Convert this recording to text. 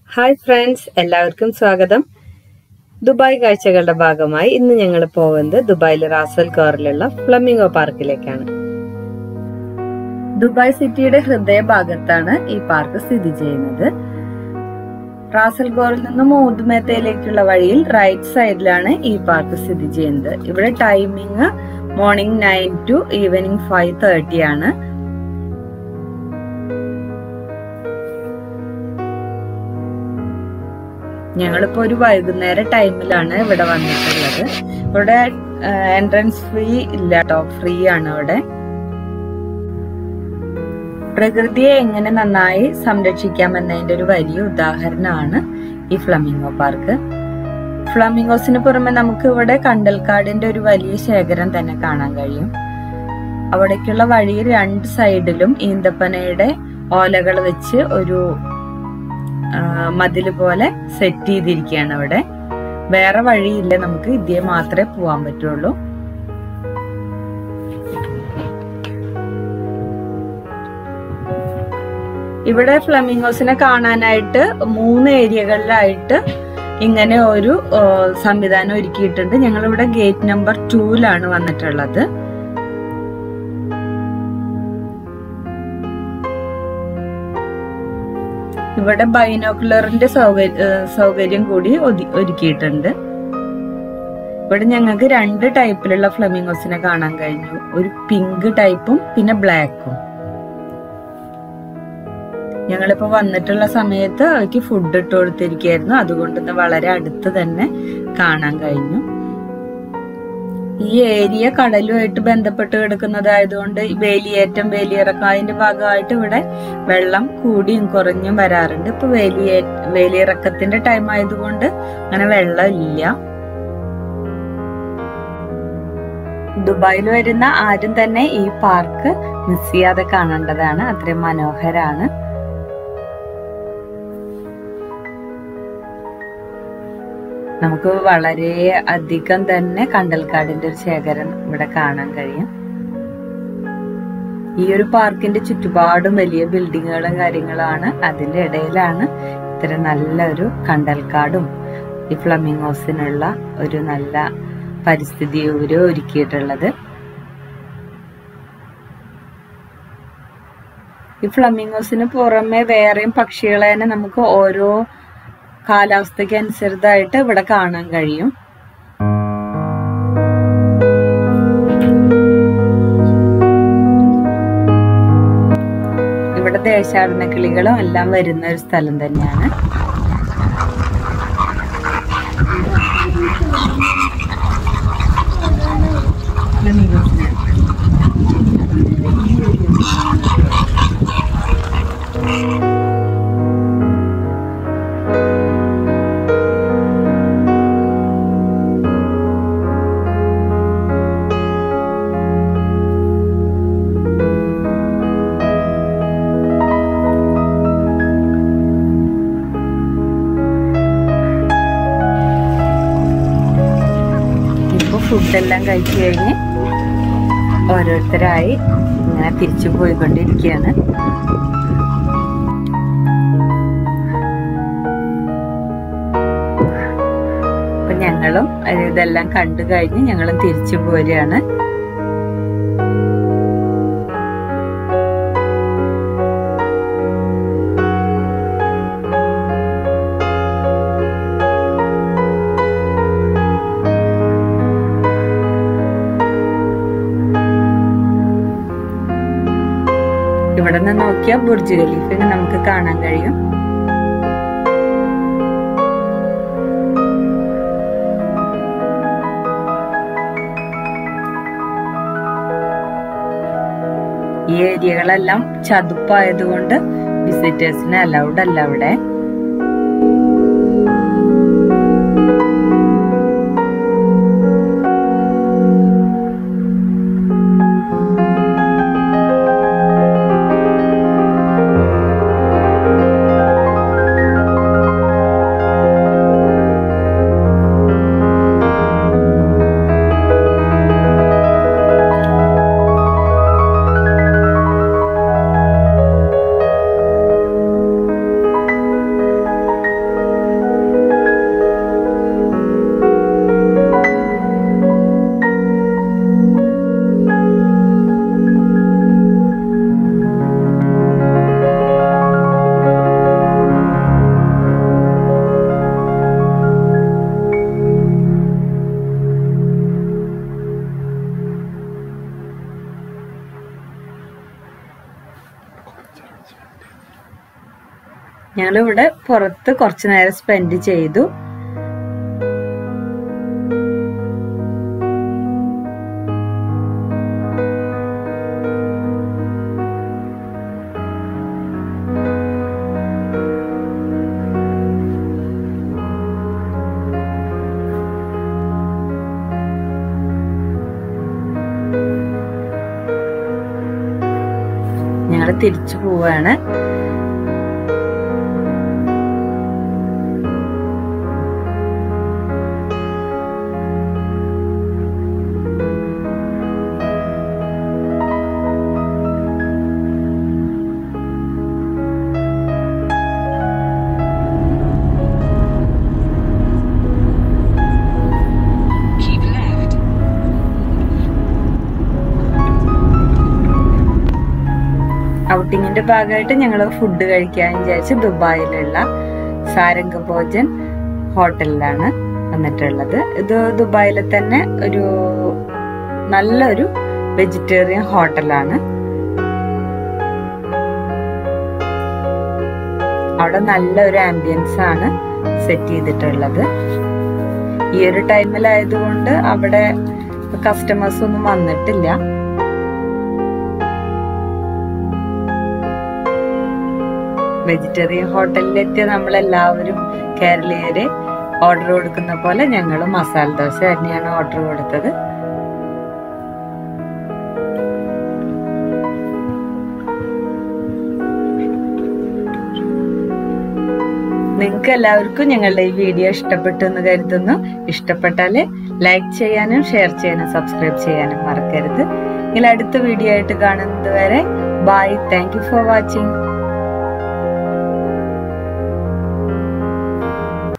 Hi friends എല്ലാവർക്കും സ്വാഗതം Dubai കാഴ്ചകളുടെ ഭാഗമായി ഇന്ന് ഞങ്ങൾ പോകുന്നത് ദുബായിലെ റാസൽ കോറിലുള്ള ഫ്ലമിംഗോ പാർക്കിലേക്കാണ് ദുബായ് സിറ്റിയുടെ ഹൃദയഭാഗത്താണ് ഈ പാർക്ക് സ്ഥിതി ചെയ്യുന്നത് റാസൽ ഗോറിൽ നിന്നും ഊതുമേത്തയിലേക്കുള്ള വഴിയിൽ റൈറ്റ് സൈഡിലാണ് ഈ പാർക്ക് സ്ഥിതി ചെയ്യുന്നത് ഇവിടെ timing morning nine to evening five thirty ആണ് ഞങ്ങളിപ്പോ ഒരു വൈകുന്നേര ടൈമിലാണ് ഇവിടെ വന്നിട്ടുള്ളത് ഇവിടെ എൻട്രൻസ് ഫ്രീ ഇല്ല കേട്ടോ ഫ്രീ ആണ് ഇവിടെ പ്രകൃതിയെ എങ്ങനെ നന്നായി സംരക്ഷിക്കാം എന്നതിന്റെ ഒരു വലിയ ഉദാഹരണമാണ് ഈ ഫ്ലമിംഗോ പാർക്ക് ഫ്ലമിംഗോസിന് പുറമെ നമുക്ക് ഇവിടെ കണ്ടൽക്കാടിന്റെ ഒരു വലിയ ശേഖരം തന്നെ കാണാൻ കഴിയും അവിടേക്കുള്ള വഴിയിൽ രണ്ട് സൈഡിലും ഈന്തപ്പനയുടെ ഓലകൾ വെച്ച് ഒരു മതില് പോലെ സെറ്റ് ചെയ്തിരിക്കുകയാണ് അവിടെ വേറെ വഴിയില്ല നമുക്ക് ഇതേ മാത്രമേ പോവാൻ പറ്റുള്ളൂ ഇവിടെ ഫ്ലമിംഗോസിനെ കാണാനായിട്ട് മൂന്ന് ഏരിയകളിലായിട്ട് ഇങ്ങനെ ഒരു സംവിധാനം ഒരുക്കിയിട്ടുണ്ട് ഞങ്ങൾ ഇവിടെ ഗേറ്റ് നമ്പർ ടൂലാണ് വന്നിട്ടുള്ളത് ഇവിടെ ബൈനോക്കുലറിന്റെ സൗകര്യ സൗകര്യം കൂടി ഒരുക്കിയിട്ടുണ്ട് ഇവിടെ ഞങ്ങൾക്ക് രണ്ട് ടൈപ്പിലുള്ള ഫ്ലമിംഗോസിനെ കാണാൻ കഴിഞ്ഞു ഒരു പിങ്ക് ടൈപ്പും പിന്നെ ബ്ലാക്കും ഞങ്ങളിപ്പോ വന്നിട്ടുള്ള സമയത്ത് അവയ്ക്ക് ഫുഡ് ഇട്ട് കൊടുത്തിരിക്കുകയായിരുന്നു അതുകൊണ്ട് വളരെ അടുത്ത് തന്നെ കാണാൻ കഴിഞ്ഞു ഈ ഏരിയ കടലുമായിട്ട് ബന്ധപ്പെട്ട് കിടക്കുന്നതായതുകൊണ്ട് വേലിയേറ്റം വേലിയിറക്കം അതിന്റെ ഭാഗമായിട്ട് ഇവിടെ വെള്ളം കൂടിയും കുറഞ്ഞും വരാറുണ്ട് ഇപ്പൊ വേലിയേ വേലിയിറക്കത്തിന്റെ ടൈം ആയതുകൊണ്ട് അങ്ങനെ വെള്ളം ഇല്ല ദുബായിൽ വരുന്ന ആരും തന്നെ ഈ പാർക്ക് മിസ് ചെയ്യാതെ കാണേണ്ടതാണ് അത്രയും മനോഹരാണ് നമുക്ക് വളരെ അധികം തന്നെ കണ്ടൽക്കാടിന്റെ ഒരു ശേഖരം ഇവിടെ കാണാൻ കഴിയും ഈ ഒരു പാർക്കിന്റെ ചുറ്റുപാടും വലിയ ബിൽഡിങ്ങുകളും കാര്യങ്ങളാണ് അതിന്റെ ഇടയിലാണ് ഇത്ര നല്ലൊരു കണ്ടൽക്കാടും ഈ ഫ്ലമിംഗോസിനുള്ള ഒരു നല്ല പരിസ്ഥിതി ഇവര് ഒരുക്കിയിട്ടുള്ളത് ഈ ഫ്ലമിംഗോസിന് പുറമെ വേറെയും പക്ഷികളെ തന്നെ നമുക്ക് ഓരോ കാലാവസ്ഥയ്ക്ക് അനുസൃതമായിട്ട് ഇവിടെ കാണാൻ കഴിയും ഇവിടെ ദേശാടന കിളികളും എല്ലാം വരുന്ന ഒരു സ്ഥലം തന്നെയാണ് ഫുഡെല്ലാം കഴിച്ചു കഴിഞ്ഞ് ഓരോരുത്തരായി ഇങ്ങനെ തിരിച്ചു പോയിക്കൊണ്ടിരിക്കുകയാണ് അപ്പൊ ഞങ്ങളും ഇതെല്ലാം കണ്ടു കഴിഞ്ഞ് ഞങ്ങളും തിരിച്ചു പോരുകയാണ് ഇവിടെ നിന്ന് നോക്കിയാൽ ബുർജ് ഖലീഫിന് നമുക്ക് കാണാൻ കഴിയും ഈ ഏരിയകളെല്ലാം ചതുപ്പായതുകൊണ്ട് വിസിറ്റേഴ്സിന് അലൗഡ് അല്ല അവിടെ ഞങ്ങളിവിടെ പുറത്ത് കുറച്ചു നേരം സ്പെൻഡ് ചെയ്തു ഞങ്ങൾ തിരിച്ചു പോവാണ് Keep left. ഔട്ടിങ്ങിന്റെ ഭാഗമായിട്ട് ഞങ്ങൾ ഫുഡ് കഴിക്കാൻ വിചാരിച്ച് ദുബായിലുള്ള സാരംഗ ഭോജൻ ഹോട്ടലിലാണ് വന്നിട്ടുള്ളത് ഇത് ദുബായിലെ തന്നെ ഒരു നല്ലൊരു വെജിറ്റേറിയൻ ഹോട്ടലാണ് അവിടെ നല്ലൊരു ആംബിയൻസ് ആണ് സെറ്റ് ചെയ്തിട്ടുള്ളത് ഈ ഒരു ടൈമിലായതുകൊണ്ട് അവിടെ കസ്റ്റമേഴ്സ് ഒന്നും വന്നിട്ടില്ല വെജിറ്റേറിയൻ ഹോട്ടലിലെത്തിയ നമ്മളെല്ലാവരും കേരളീയര് ഓർഡർ കൊടുക്കുന്ന പോലെ ഞങ്ങൾ മസാല ദോശ തന്നെയാണ് ഓർഡർ കൊടുത്തത് നിങ്ങൾക്ക് എല്ലാവർക്കും ഞങ്ങളുടെ ഈ വീഡിയോ ഇഷ്ടപ്പെട്ടു എന്ന് കരുതുന്നു ഇഷ്ടപ്പെട്ടാല് ലൈക്ക് ചെയ്യാനും ഷെയർ ചെയ്യാനും സബ്സ്ക്രൈബ് ചെയ്യാനും മറക്കരുത് എങ്കിൽ അടുത്ത വീഡിയോ ആയിട്ട് കാണുന്നത് വരെ bye thank you for watching